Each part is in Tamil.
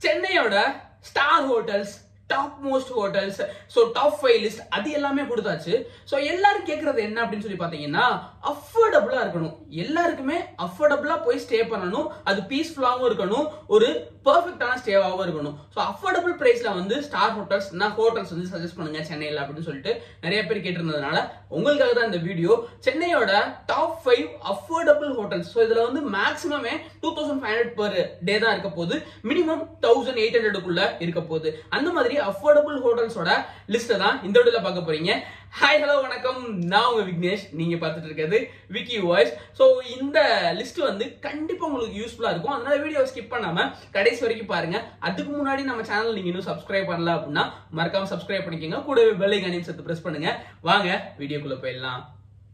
சென்னையோட star hotels top most hotels so top five list அது எல்லாமே கொடுத்தாச்சு ஸோ எல்லாரும் கேட்கறது என்ன அப்படின்னு சொல்லி பார்த்தீங்கன்னா அஃபோர்டபுளாக இருக்கணும் எல்லாருக்குமே அஃபோர்டபுளாக போய் ஸ்டே பண்ணணும் அது பீஸ்ஃபுல்லாகவும் இருக்கணும் ஒரு பர்ஃபெக்டான ஸ்டேவாகவும் இருக்கணும் ஸோ அஃபோர்டபுள் ப்ரைஸில் வந்து ஸ்டார் ஹோட்டல்ஸ் நான் ஹோட்டல்ஸ் வந்து சஜஸ்ட் பண்ணுங்க சென்னையில் அப்படின்னு சொல்லிட்டு நிறைய பேர் கேட்டிருந்ததுனால உங்களுக்காக தான் இந்த வீடியோ சென்னையோட top five affordable hotels so இதில் வந்து மேக்ஸிமமே two thousand five hundred per day தான் இருக்க போகுது மினிமம் தௌசண்ட் எயிட் ஹண்ட்ரடுக்குள்ள இருக்க போகுது அந்த மாதிரி அஃபோர்டபுள் ஹோட்டல்ஸோட லிஸ்ட்டை தான் இந்த வீடியோல பார்க்க போறீங்க ஹாய் ஹலோ வணக்கம் நான் உங்க விக்னேஷ் நீங்க பார்த்துட்டு இருக்கிறது விக்கி வாய்ஸ் ஸோ இந்த லிஸ்ட் வந்து கண்டிப்பா உங்களுக்கு யூஸ்ஃபுல்லா இருக்கும் அதனால வீடியோ ஸ்கிப் பண்ணாம கடைசி வரைக்கும் பாருங்க அதுக்கு முன்னாடி நம்ம சேனல் நீங்க இன்னும் சப்ஸ்கிரைப் பண்ணல அப்படின்னா மறக்காம சப்ஸ்கிரைப் பண்ணிக்கோங்க கூடவே பெல் ஐக்கானையும் சேர்த்து பிரஸ் பண்ணுங்க வாங்க வீடியோக்குள்ள போயிடலாம்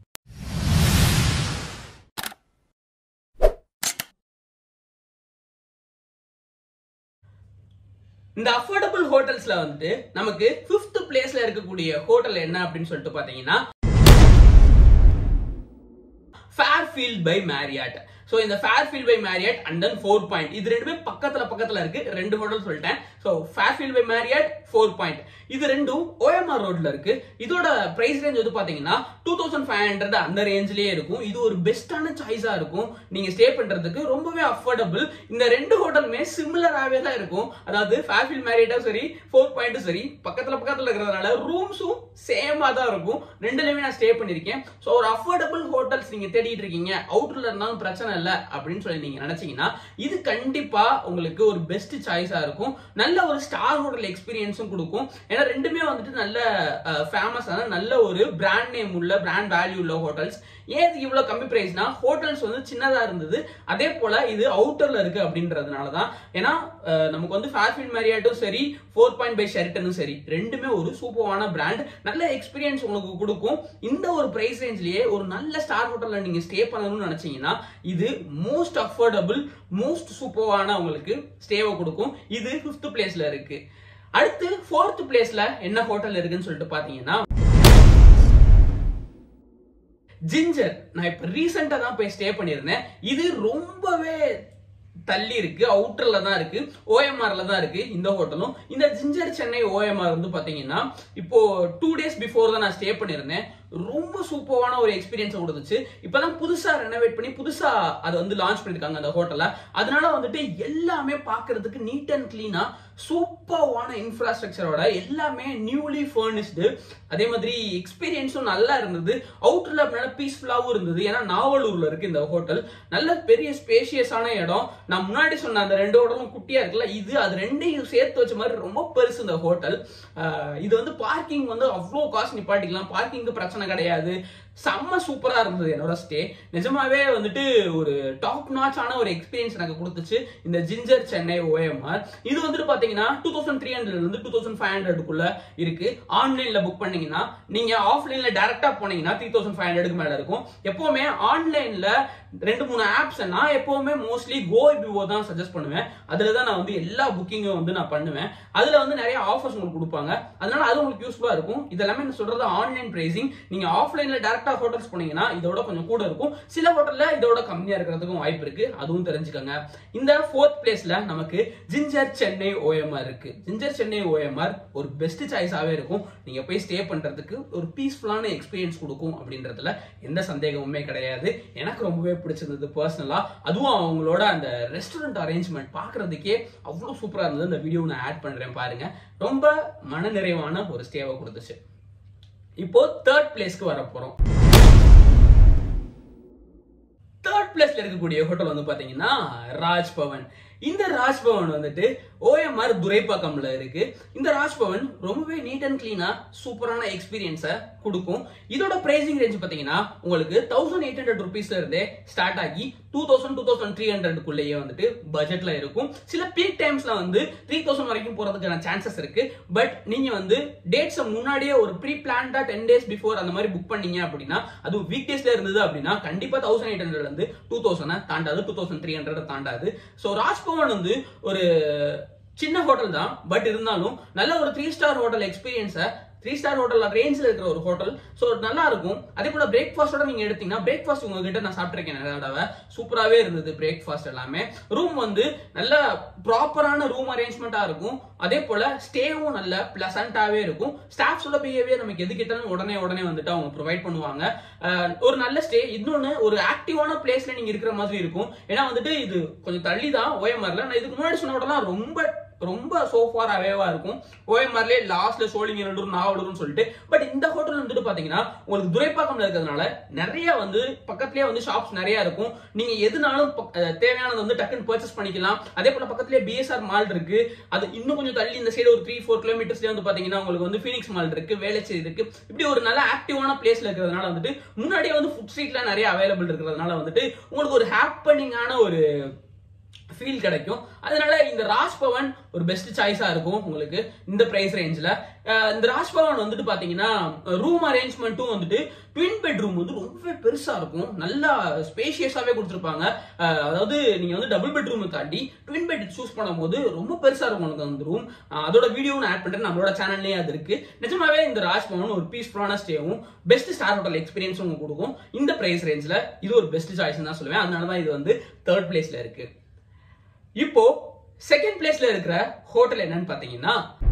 இந்த அஃபோர்டபுள் ஹோட்டல்ஸ்ல வந்துட்டு நமக்கு ஃபிஃப்த் பிளேஸ்ல இருக்கக்கூடிய ஹோட்டல் என்ன அப்படின்னு சொல்லிட்டு பாத்தீங்கன்னா ஃபேர்ஃபீல்ட் பை மேரியாட் ஸோ இந்த Fairfield by Marriott and then Four Point இது ரெண்டுமே பக்கத்துல பக்கத்துல இருக்கு ரெண்டு ஹோட்டல் சொல்லிட்டேன் so Fairfield by Marriott Four Point இது ரெண்டும் ஓஎம்ஆர் ரோட்ல இருக்கு இதோட பிரைஸ் ரேஞ்ச் வந்து பாத்தீங்கன்னா டூ தௌசண்ட் ஃபைவ் ஹண்ட்ரட் அந்த ரேஞ்ச்லயே இருக்கும் இது ஒரு பெஸ்டான சாய்ஸா இருக்கும் நீங்க ஸ்டே பண்றதுக்கு ரொம்பவே அஃபோர்டபுள் இந்த ரெண்டு ஹோட்டலுமே சிமிலராகவே தான் இருக்கும் அதாவது ஃபேர்ஃபீல்ட் மேரியாட்டும் சரி ஃபோர் பாயிண்ட்டும் சரி பக்கத்துல பக்கத்துல இருக்கிறதுனால ரூம்ஸும் சேமா தான் இருக்கும் ரெண்டுலயுமே நான் ஸ்டே பண்ணிருக்கேன் ஸோ ஒரு அஃபோர்டபுள் ஹோட்டல்ஸ் நீங்க தேடிட்டு இருக்கீங்க அவுட்டர்ல இருந்தாலும் பிரச்சனை இல்லை அப்படின்னு சொல்லி நீங்க நினைச்சீங்கன்னா இது கண்டிப்பா உங்களுக்கு ஒரு பெஸ்ட் சாய்ஸா இருக்கும் நல்ல ஒரு ஸ்டார் ஹோட்டல் எக்ஸ்பீரியன்ஸும் கொடுக்கும் ஏன்னா ரெண்டுமே வந்துட்டு நல்ல ஃபேமஸான நல்ல ஒரு பிராண்ட் நேம் உள்ள பிராண்ட் வேல்யூ உள்ள ஹோட்டல்ஸ் ஏன் இது இவ்வளவு கம்மி பிரைஸ்னா ஹோட்டல்ஸ் வந்து சின்னதா இருந்தது அதே போல இது அவுட்டர்ல இருக்கு அப்படின்றதுனால தான் ஏன்னா அஹ், நமக்கு வந்து ஃபேர்ஃபீல்ட் மேரியாட்டும் சரி ஃபோர் பாயிண்ட் பை ஷெரிட்டனும் சரி ரெண்டுமே ஒரு சூப்பரான பிராண்ட் நல்ல எக்ஸ்பீரியன்ஸ் உங்களுக்கு கொடுக்கும் இந்த ஒரு பிரைஸ் ரேஞ்ச்லயே ஒரு நல்ல ஸ்டார் ஹோட்டல்ல நீங்க ஸ்டே பண்ணணும்னு நினைச்சீங்கன்னா இது மோஸ்ட் அஃபோர்டபுள் மோஸ்ட் சூப்பரான உங்களுக்கு ஸ்டேவை கொடுக்கும் இது ஃபிஃப்த் பிளேஸ்ல இருக்கு அடுத்து ஃபோர்த் பிளேஸ்ல என்ன ஹோட்டல் இருக்குன்னு சொல்லிட்டு பாத்தீங்கன்னா ஜிஞ்சர் நான் இப்ப ரீசெண்டா தான் போய் ஸ்டே பண்ணியிருந்தேன் இது ரொம்பவே தள்ளி இருக்கு அவுட்டர்ல தான் இருக்கு ஓஎம்ஆர்ல தான் இருக்கு இந்த ஹோட்டலும் இந்த ஜிஞ்சர் சென்னை ஓஎம்ஆர் வந்து பாத்தீங்கன்னா இப்போ டூ டேஸ் பிஃபோர் தான் நான் ஸ்டே பண்ணியிருந்தேன் ரொம்ப சூப்பரான ஒரு எக்ஸ்பீரியன்ஸ் கொடுத்துச்சு இப்பதான் புதுசா ரெனோவேட் பண்ணி புதுசா அதை வந்து லான்ச் பண்ணிருக்காங்க அந்த ஹோட்டல்ல அதனால வந்துட்டு எல்லாமே பார்க்கிறதுக்கு நீட் அண்ட் கிளீனா சூப்பரான இன்ஃப்ராஸ்ட்ரக்சரோட எல்லாமே நியூலி ஃபர்னிஷ்டு அதே மாதிரி எக்ஸ்பீரியன்ஸும் நல்லா இருந்தது அவுட்டர்ல அப்படின்னா பீஸ்ஃபுல்லாகவும் இருந்தது ஏன்னா நாவலூர்ல இருக்கு இந்த ஹோட்டல் நல்ல பெரிய ஸ்பேஷியஸான இடம் நான் முன்னாடி சொன்ன அந்த ரெண்டு ஹோட்டலும் குட்டியா இருக்குல்ல இது அது ரெண்டையும் சேர்த்து வச்ச மாதிரி ரொம்ப பெருசு இந்த ஹோட்டல் இது வந்து பார்க்கிங் வந்து அவ்வளோ காசு நிப்பாட்டிக்கலாம் பார்க்கிங்க்கு பிரச்சனை கிடையாது செம்ம சூப்பரா இருந்தது என்னோட ஸ்டே நிஜமாவே வந்துட்டு ஒரு டாப் நாச்சான ஒரு எக்ஸ்பீரியன்ஸ் எனக்கு கொடுத்துச்சு இந்த ஜிஞ்சர் சென்னை ஓஎம்ஆர் இது வந்துட்டு பாத்தீங்கன்னா டூ தௌசண்ட் த்ரீ ஹண்ட்ரட் இருந்து டூ தௌசண்ட் ஃபைவ் ஹண்ட்ரடுக்குள்ள இருக்கு ஆன்லைன்ல புக் பண்ணீங்கன்னா நீங்க ஆஃப்லைன்ல டைரக்டா போனீங்கன்னா த்ரீ தௌசண்ட் ஃபைவ் ஹண்ட்ரடுக்கு மேல இருக்கும் எப்பவுமே ஆன்லைன்ல ரெண்டு மூணு ஆப்ஸ் நான் எப்பவுமே மோஸ்ட்லி கோ விவோ தான் சஜஸ்ட் பண்ணுவேன் அதுல தான் நான் வந்து எல்லா புக்கிங்கும் வந்து நான் பண்ணுவேன் அதுல வந்து நிறைய ஆஃபர்ஸ் உங்களுக்கு கொடுப்பாங்க அதனால அது உங்களுக்கு யூஸ்ஃபுல்லா இருக்கும் இதெல்லாமே நான் சொல்றது ஆன்லைன் பிரைசிங் நீங்க ஆஃப்லைன்ல டேரக்டா ஹோட்டல்ஸ் போனீங்கன்னா இதோட கொஞ்சம் கூட இருக்கும் சில ஹோட்டல்ல இதோட கம்மியா இருக்கிறதுக்கும் வாய்ப்பு இருக்கு அதுவும் தெரிஞ்சுக்கோங்க இந்த ஃபோர்த் பிளேஸ்ல நமக்கு ஜிஞ்சர் சென்னை ஓஎம்ஆர் இருக்கு ஜிஞ்சர் சென்னை ஓஎம்ஆர் ஒரு பெஸ்ட் சாய்ஸாவே இருக்கும் நீங்க போய் ஸ்டே பண்றதுக்கு ஒரு பீஸ்ஃபுல்லான எக்ஸ்பீரியன்ஸ் கொடுக்கும் அப்படின்றதுல எந்த சந்தேகமுமே கிடையாது எனக்கு ரொம்பவே பிடிச்சிருந்தது பர்சனலா அதுவும் அவங்களோட அந்த ரெஸ்டாரண்ட் அரேஞ்ச்மெண்ட் பார்க்கிறதுக்கே அவ்வளோ சூப்பரா இருந்தது இந்த வீடியோ நான் ஆட் பண்றேன் பாருங்க ரொம்ப மனநிறைவான ஒரு ஸ்டேவை கொடுத்துச்சு இப்போ தேர்ட் பிளேஸ்க்கு வர போறோம் தேர்ட் பிளேஸ்ல இருக்கக்கூடிய ஹோட்டல் வந்து பாத்தீங்கன்னா ராஜ் பவன் இந்த ராஜ் பவன் வந்துட்டு ஓஎம்ஆர் துரைப்பாக்கம்ல இருக்கு இந்த ராஜ் பவன் ரொம்பவே நீட் அண்ட் கிளீனா சூப்பரான எக்ஸ்பீரியன்ஸை கொடுக்கும் இதோட பிரைசிங் ரேஞ்ச் பாத்தீங்கன்னா உங்களுக்கு தௌசண்ட் எயிட் ஹண்ட்ரட் ருபீஸ்ல இருந்தே ஸ்டார்ட் ஆகி two thousand two thousand three ஹண்ட்ரட்குள்ளேயே வந்துட்டு பட்ஜெட்ல இருக்கும் சில பீக் டைம்ஸ்ல வந்து த்ரீ தௌசண்ட் வரைக்கும் போறதுக்கான சான்சஸ் இருக்கு பட் நீங்க வந்து டேட்ஸ் முன்னாடியே ஒரு ப்ரீ பிளான்டா டென் டேஸ் பிஃபோர் அந்த மாதிரி புக் பண்ணீங்க அப்படின்னா அது வீக் டேஸ்ல இருந்தது அப்படின்னா கண்டிப்பா தௌசண்ட் எயிட் ஹண்ட்ரட்ல இருந்து டூ தௌசண்ட் தாண்டாது டூ தௌசண்ட் த்ரீ ஹண்ட்ரட் தாண்டாது ஸோ ராஜ்பவன் வந்து ஒரு சின்ன ஹோட்டல் தான் பட் இருந்தாலும் நல்ல ஒரு த்ரீ ஸ்டார் ஹோட்டல் எக்ஸ்பீரியன்ஸை த்ரீ ஸ்டார் ஹோட்டல் ரேஞ்சில் இருக்கிற ஒரு ஹோட்டல் ஸோ நல்லா இருக்கும் அதே போல பிரேக்ஃபாஸ்டோட நீங்க எடுத்தீங்கன்னா பிரேக்ஃபாஸ்ட் உங்ககிட்ட நான் சாப்பிட்ருக்கேன் நிறைய தடவை சூப்பராகவே இருந்தது பிரேக்ஃபாஸ்ட் எல்லாமே ரூம் வந்து நல்ல ப்ராப்பரான ரூம் அரேஞ்ச்மெண்ட்டா இருக்கும் அதே போல ஸ்டேவும் நல்ல பிளசண்டாவே இருக்கும் ஸ்டாஃப்ஸோட பிஹேவியர் நமக்கு எது கேட்டாலும் உடனே உடனே வந்துட்டு அவங்க ப்ரொவைட் பண்ணுவாங்க அஹ் ஒரு நல்ல ஸ்டே இன்னொன்னு ஒரு ஆக்டிவான பிளேஸ்ல நீங்க இருக்கிற மாதிரி இருக்கும் ஏன்னா வந்துட்டு இது கொஞ்சம் தள்ளி தான் ஓஎம்ஆர்ல நான் இதுக்கு முன்னாடி சொன்ன ஹோட்டல்லாம் ரொம்ப ரொம்ப சோஃபார் அவேவா இருக்கும் ஓஎம்ஆர்லேயே லாஸ்ட்ல சோழிங்கநல்லூர் நாவலூர்னு சொல்லிட்டு பட் இந்த ஹோட்டல் வந்துட்டு பாத்தீங்கன்னா உங்களுக்கு துரைப்பாக்கம்ல இருக்கிறதுனால நிறைய வந்து பக்கத்துலயே வந்து ஷாப்ஸ் நிறைய இருக்கும் நீங்க எதுனாலும் பக்- அஹ் தேவையானது வந்து டக்குன்னு பர்ச்சேஸ் பண்ணிக்கலாம் அதே போல பக்கத்துலயே பிஎஸ்ஆர் மால் இருக்கு அது இன்னும் கொஞ்சம் தள்ளி இந்த சைடு ஒரு த்ரீ ஃபோர் கிலோமீட்டர்ஸ்ல வந்து பாத்தீங்கன்னா உங்களுக்கு வந்து ஃபீனிக்ஸ் மால் இருக்கு வேளச்சேரி இருக்கு இப்படி ஒரு நல்ல ஆக்டிவான பிளேஸ்ல இருக்கிறதுனால வந்துட்டு முன்னாடியே வந்து ஃபுட் ஸ்ட்ரீட்ல நிறைய அவைலபிள் இருக்கிறதுனால வந்துட்டு உங்களுக்கு ஒரு ஹாப்பனிங்கான ஒரு ஃபீல் கிடைக்கும் அதனால இந்த ராஜ் பவன் ஒரு பெஸ்ட் சாய்ஸா இருக்கும் உங்களுக்கு இந்த பிரைஸ் ரேஞ்சில் இந்த ராஜ் பவன் வந்துட்டு பாத்தீங்கன்னா ரூம் அரேஞ்ச்மெண்ட்டும் வந்துட்டு ட்வின் பெட்ரூம் வந்து ரொம்பவே பெருசா இருக்கும் நல்லா ஸ்பேஷியஸாவே கொடுத்துருப்பாங்க அஹ், அதாவது நீங்க வந்து டபுள் பெட்ரூம் தாண்டி ட்வின் பெட் சூஸ் பண்ணும்போது ரொம்ப பெருசா இருக்கும் உங்களுக்கு அந்த ரூம் அதோட வீடியோ நான் ஆட் பண்றேன் நம்மளோட சேனல்லேயே அது இருக்கு நிஜமாவே இந்த ராஜ் பவன் ஒரு பீஸ்ஃபுல்லான ஸ்டேவும் பெஸ்ட் ஸ்டார் ஹோட்டல் எக்ஸ்பீரியன்ஸும் உங்களுக்கு கொடுக்கும் இந்த பிரைஸ் ரேஞ்சில் இது ஒரு பெஸ்ட் சாய்ஸ் தான் சொல்லுவேன் அதனால தான் இது வந்து தேர்ட் பிளேஸ்ல இருக்கு இப்போ செகண்ட் பிளேஸ்ல இருக்கிற ஹோட்டல் என்னன்னு பாத்தீங்கன்னா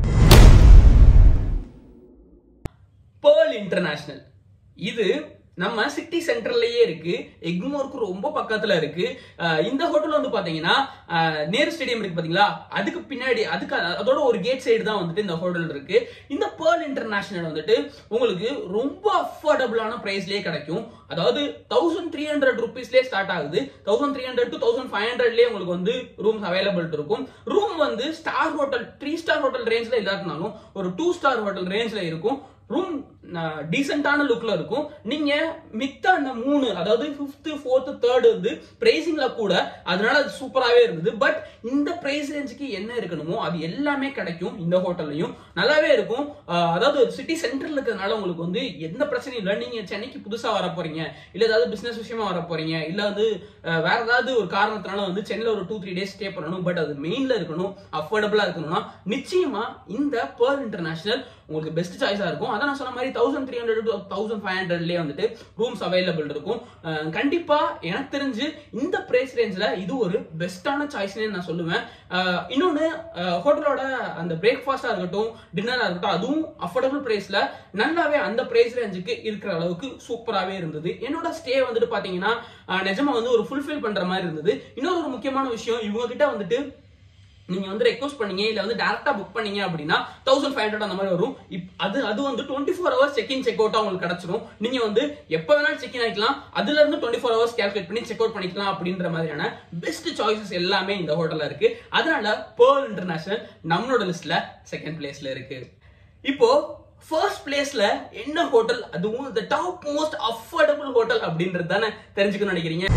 பேர்ல் இன்டர்நேஷனல் இது நம்ம சிட்டி சென்டர்லயே இருக்கு எக்மோருக்கு ரொம்ப பக்கத்துல இருக்கு அஹ் இந்த ஹோட்டல் வந்து பாத்தீங்கன்னா அஹ் நேரு ஸ்டேடியம் இருக்கு பாத்தீங்களா அதுக்கு பின்னாடி அதுக்கு அதோட ஒரு கேட் சைடு தான் வந்துட்டு இந்த ஹோட்டல் இருக்கு இந்த பேர்ல் இன்டர்நேஷனல் வந்துட்டு உங்களுக்கு ரொம்ப அஃபோர்டபுளான பிரைஸ்லயே கிடைக்கும் அதாவது தௌசண்ட் த்ரீ ஹண்ட்ரட் ருபீஸ்லேயே ஸ்டார்ட் ஆகுது thousand three hundred to thousand five ஹண்ட்ரட்லேயே உங்களுக்கு வந்து ரூம்ஸ் அவைலபிள் இருக்கும் ரூம் வந்து star hotel three star hotel ரேஞ்சில் இல்லாட்டினாலும் ஒரு டூ ஸ்டார் ஹோட்டல் ரேஞ்சில் இருக்கும் ரூம் டீசென்டான லுக்ல இருக்கும் நீங்க மித்த அந்த மூணு அதாவது ஃபிஃப்த் ஃபோர்த் தேர்ட் வந்து பிரைசிங்ல கூட அதனால அது சூப்பராகவே இருந்தது பட் இந்த பிரைஸ் ரேஞ்சுக்கு என்ன இருக்கணுமோ அது எல்லாமே கிடைக்கும் இந்த ஹோட்டல்லையும் நல்லாவே இருக்கும் அஹ் அதாவது சிட்டி சென்டர்ல இருக்கிறதுனால உங்களுக்கு வந்து எந்த பிரச்சனையும் இல்லை நீங்க சென்னைக்கு புதுசா வர போறீங்க இல்ல ஏதாவது பிசினஸ் விஷயமா வர போறீங்க இல்ல வந்து அஹ் வேற ஏதாவது ஒரு காரணத்தினால வந்து சென்னையில ஒரு டூ த்ரீ டேஸ் ஸ்டே பண்ணணும் பட் அது மெயின்ல இருக்கணும் அஃபோர்டபுளா இருக்கணும்னா நிச்சயமா இந்த பேர்ல் இன்டர்நேஷனல் உங்களுக்கு பெஸ்ட் சாய்ஸா இருக்கும் அதான் நான் சொன்ன மாதிரி thousand three hundred thousand five ஹண்ட்ரட்லேயே வந்துட்டு ரூம்ஸ் அவைலபிள் இருக்கும் அஹ் கண்டிப்பா எனக்கு தெரிஞ்சு இந்த பிரைஸ் ரேஞ்சில் இது ஒரு பெஸ்டான சாய்ஸ்னே நான் சொல்லுவேன் அஹ் இன்னொன்னு ஹோட்டலோட அந்த பிரேக்ஃபாஸ்டா இருக்கட்டும் டின்னரா இருக்கட்டும் அதுவும் அஃபோர்டபுள் பிரைஸ்ல நல்லாவே அந்த பிரைஸ் ரேஞ்சுக்கு இருக்கிற அளவுக்கு சூப்பராகவே இருந்தது என்னோட ஸ்டே வந்துட்டு பாத்தீங்கன்னா அஹ் நிஜமா வந்து ஒரு ஃபுல்ஃபில் பண்ற மாதிரி இருந்தது இன்னொரு ஒரு முக்கியமான விஷயம் இவங்க கிட்ட வந்துட்டு நீங்க வந்து ரெக்வஸ்ட் பண்ணீங்க இல்ல வந்து டேரக்டா புக் பண்ணீங்க அப்படின்னா தௌசண்ட் ஃபைவ் ஹண்ட்ரட் அந்த மாதிரி வரும் இப் அது அது வந்து twenty four hours check in check out உங்களுக்கு கிடைச்சிரும் நீங்க வந்து எப்ப வேணாலும் செக் இன் ஆகிக்கலாம் அதுல இருந்து டுவெண்ட்டி ஃபோர் ஹவர்ஸ் கேல்குலேட் பண்ணி செக் அவுட் பண்ணிக்கலாம் அப்படின்ற மாதிரியான பெஸ்ட் சாய்ஸஸ் எல்லாமே இந்த ஹோட்டல்ல இருக்கு அதனால பேர்ல் இன்டர்நேஷனல் நம்மளோட லிஸ்ட்ல செகண்ட் பிளேஸ்ல இருக்கு இப்போ ஃபர்ஸ்ட் பிளேஸ்ல என்ன ஹோட்டல் அதுவும் the top most affordable hotel அப்படின்றது தானே தெரிஞ்சுக்கணும்னு நினைக்கிறீங்க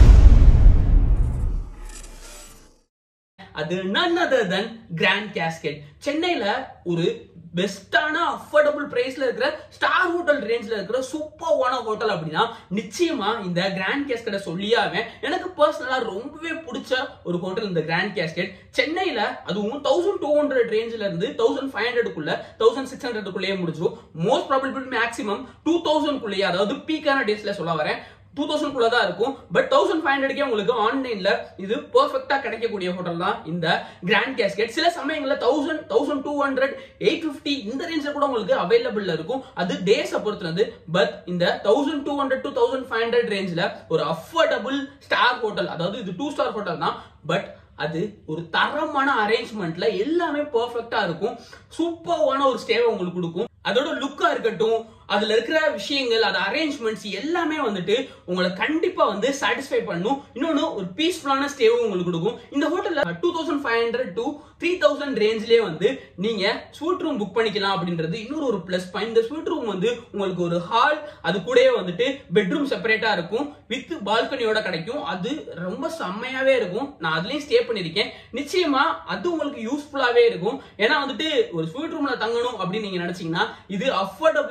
அது none other than Grand Casket சென்னையில ஒரு பெஸ்டான அஃபோர்டபுள் பிரைஸ்ல இருக்கிற ஸ்டார் ஹோட்டல் ரேஞ்ச்ல இருக்கிற சூப்பர்வான ஹோட்டல் அப்படின்னா நிச்சயமா இந்த கிராண்ட் கேஸ்கெட்டை சொல்லியாவே எனக்கு பர்சனலா ரொம்பவே பிடிச்ச ஒரு ஹோட்டல் இந்த கிராண்ட் கேஸ்கெட் சென்னையில அதுவும் தௌசண்ட் டூ ஹண்ட்ரட் ரேஞ்சில இருந்து தௌசண்ட் ஃபைவ் ஹண்ட்ரட்குள்ள தௌசண்ட் சிக்ஸ் ஹண்ட்ரட்குள்ளேயே முடிச்சிடும் most probable maximum two thousand குள்ளேயே அதாவது பீக்கான டேஸ்ல சொல்ல வரேன் டூ தௌசண்ட் குள்ள தான் இருக்கும் பட் தௌசண்ட் ஃபைவ் ஹண்ட்ரட்கே உங்களுக்கு ஆன்லைன்ல இது பெர்ஃபெக்டா கிடைக்கக்கூடிய ஹோட்டல் தான் இந்த கிராண்ட் கேஸ்கெட் சில சமயங்கள்ல thousand thousand two hundred eight fifty இந்த ரேஞ்சில் கூட உங்களுக்கு அவைலபிள்ல இருக்கும் அது டேஸை பொறுத்துனது பட் இந்த thousand two hundred to thousand five hundred ரேஞ்சில் ஒரு அஃபோர்டபுள் ஸ்டார் ஹோட்டல் அதாவது இது டூ ஸ்டார் ஹோட்டல் தான் பட் அது ஒரு தரமான அரேஞ்ச்மெண்ட்ல எல்லாமே பெர்ஃபெக்ட்டா இருக்கும் சூப்பர்வான ஒரு ஸ்டேவை உங்களுக்கு கொடுக்கும் அதோட லுக்கா இருக்கட்டும் அதுல இருக்கிற விஷயங்கள் அது அரேஞ்ச்மெண்ட்ஸ் எல்லாமே வந்துட்டு உங்களை கண்டிப்பா வந்து சாட்டிஸ்ஃபை பண்ணும் இன்னொன்னு ஒரு பீஸ்ஃபுல்லான ஸ்டேவும் உங்களுக்கு கொடுக்கும் இந்த ஹோட்டல்ல two thousand five hundred to three thousand ரேஞ்ச்லயே வந்து நீங்க ஸ்வீட் ரூம் புக் பண்ணிக்கலாம் அப்படின்றது இன்னொரு ஒரு பிளஸ் பாயிண்ட் இந்த ஸ்வீட் ரூம் வந்து உங்களுக்கு ஒரு ஹால் அது கூடயே வந்துட்டு பெட்ரூம் செப்பரேட்டா இருக்கும் வித் பால்கனியோட கிடைக்கும் அது ரொம்ப செம்மையாவே இருக்கும் நான் அதுலயும் ஸ்டே பண்ணிருக்கேன் நிச்சயமா அது உங்களுக்கு யூஸ்ஃபுல்லாவே இருக்கும் ஏன்னா வந்துட்டு ஒரு ஸ்வீட் ரூம்ல தங்கணும் அப்படின்னு நீங்க நினைச்சீங்கன்னா இது அஃபோர்டபுளான ஒரு ஸ்வீட்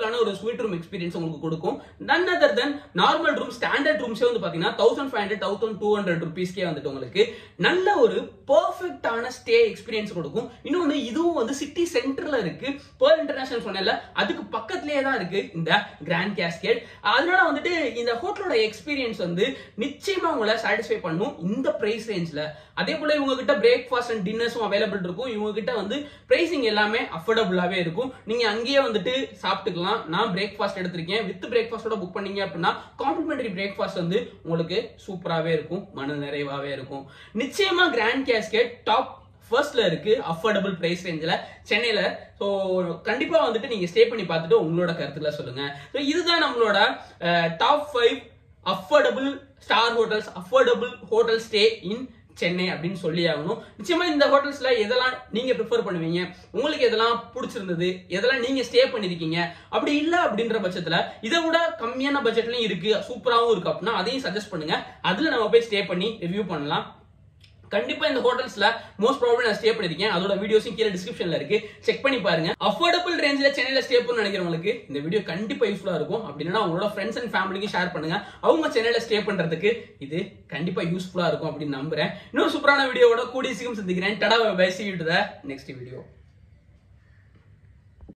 ஸ்வீட் ரூம் எக்ஸ்பீரியன்ஸ் உங்களுக்கு கொடுக்கும் none other than normal room standard ரூம்ஸே வந்து பாத்தீங்கன்னா thousand five hundred thousand two hundred ருபீஸ்க்கே வந்துட்டு உங்களுக்கு நல்ல ஒரு பர்ஃபெக்டான ஸ்டே எக்ஸ்பீரியன்ஸ் கொடுக்கும் இன்னொன்று இதுவும் வந்து சிட்டி சென்டர்ல இருக்கு பேர்ல் இன்டர்நேஷனல் சொன்னல அதுக்கு பக்கத்துலயே தான் இருக்கு இந்த கிராண்ட் கேஸ்கேட் அதனால வந்துட்டு இந்த ஹோட்டலோட எக்ஸ்பீரியன்ஸ் வந்து நிச்சயமா உங்களை சாட்டிஸ்ஃபை பண்ணும் இந்த பிரைஸ் ரேஞ்ச்ல அதே போல இவங்க கிட்ட பிரேக்ஃபாஸ்ட் அண்ட் டின்னர்ஸும் அவைலபிள் இருக்கும் இவங்க கிட்ட வந்து பிரைசிங் எல்லாமே அஃபோர்டபுளாவே இருக்கும் நீங்க அங்கேயே வந்துட்டு சாப்பிட்டுக்கலாம் நான் பிரேக்ஃபாஸ்ட் எடுத்திருக்கேன் வித் பிரேக்ஃபாஸ்டோட புக் பண்ணீங்க அப்படின்னா காம்ப்ளிமெண்டரி பிரேக்ஃபாஸ்ட் வந்து உங்களுக்கு சூப்பராகவே இருக்கும் மன நிறைவாவே இருக்கும் நிச்சயமா கிராண்ட் கேஸ்கேட் டாப் ஃபர்ஸ்ட்ல இருக்கு அஃபோர்டபுள் பிரைஸ் ரேஞ்சில் சென்னையில ஸோ கண்டிப்பா வந்துட்டு நீங்க ஸ்டே பண்ணி பார்த்துட்டு உங்களோட கருத்துல சொல்லுங்க ஸோ இதுதான் நம்மளோட top five affordable star hotels affordable hotel stay in Chennai அப்படின்னு சொல்லி ஆகணும் நிச்சயமா இந்த ஹோட்டல்ஸ்ல எதெல்லாம் நீங்க ப்ரிஃபர் பண்ணுவீங்க உங்களுக்கு எதெல்லாம் பிடிச்சிருந்தது எதெல்லாம் நீங்க ஸ்டே பண்ணிருக்கீங்க அப்படி இல்ல அப்படின்ற பட்சத்துல இதை விட கம்மியான பட்ஜெட்லயும் இருக்கு சூப்பராகவும் இருக்கு அப்படின்னா அதையும் சஜஸ்ட் பண்ணுங்க அதுல நம்ம போய் ஸ்டே பண்ணி ரிவ்யூ பண்ணலாம் கண்டிப்பா இந்த ஹோட்டல்ஸ்ல மோஸ்ட் ப்ராப்ளம் நான் ஸ்டே பண்ணிருக்கேன் அதோட வீடியோஸும் கீழே டிஸ்கிரிப்ஷன்ல இருக்கு செக் பண்ணி பாருங்க அஃபோர்டபுள் ரேஞ்சில் சென்னையில ஸ்டே பண்ண நினைக்கிறவங்களுக்கு இந்த வீடியோ கண்டிப்பா யூஸ்ஃபுல்லா இருக்கும் அப்படின்னா உங்களோட ஃப்ரெண்ட்ஸ் அண்ட் ஃபேமிலிக்கு ஷேர் பண்ணுங்க அவங்க சென்னையில ஸ்டே பண்றதுக்கு இது கண்டிப்பா யூஸ்ஃபுல்லா இருக்கும் அப்படின்னு நம்புறேன் இன்னொரு சூப்பரான வீடியோவோட கூடிய சீக்கிரம் சந்திக்கிறேன் tata bye see you to the next video